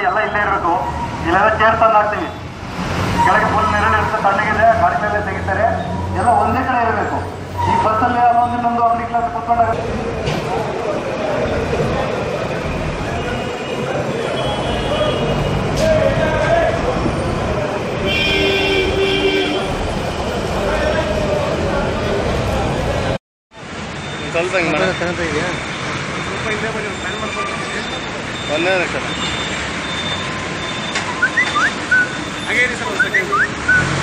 ಎಲ್ಲ ಇಲ್ಲೇ ಇರಬೇಕು ಇಲ್ಲೆಲ್ಲ ಚೇರ್ ತಂದು ಹಾಕ್ತೀವಿ ಕೆಳಗೆ ಫುಲ್ ನೆರಳು ಇರುತ್ತೆ ತಣ್ಣಗಿದೆ ಗಾಡಿ ಮೇಲೆ ತೆಗಿತಾರೆ ಎಲ್ಲ ಒಂದೇ ಕಡೆ ಇರಬೇಕು ಈ ಬಸ್ಸಲ್ಲಿ ಅಲ್ಲೊಂದು ಇನ್ನೊಂದು ಅಂಗಡಿ ಕ್ಲಾಸ್ ಕುತ್ಕೊಂಡಾಗ ಸ್ವಲ್ಪ ಹಿಂಗೆ ಮಾಡ ಒಂದೇ ನಿಮಿಷ ಹಾಗೆ ಇರಿ ಸರ್ ಒಂದು ಸೆಕೆಂಡ್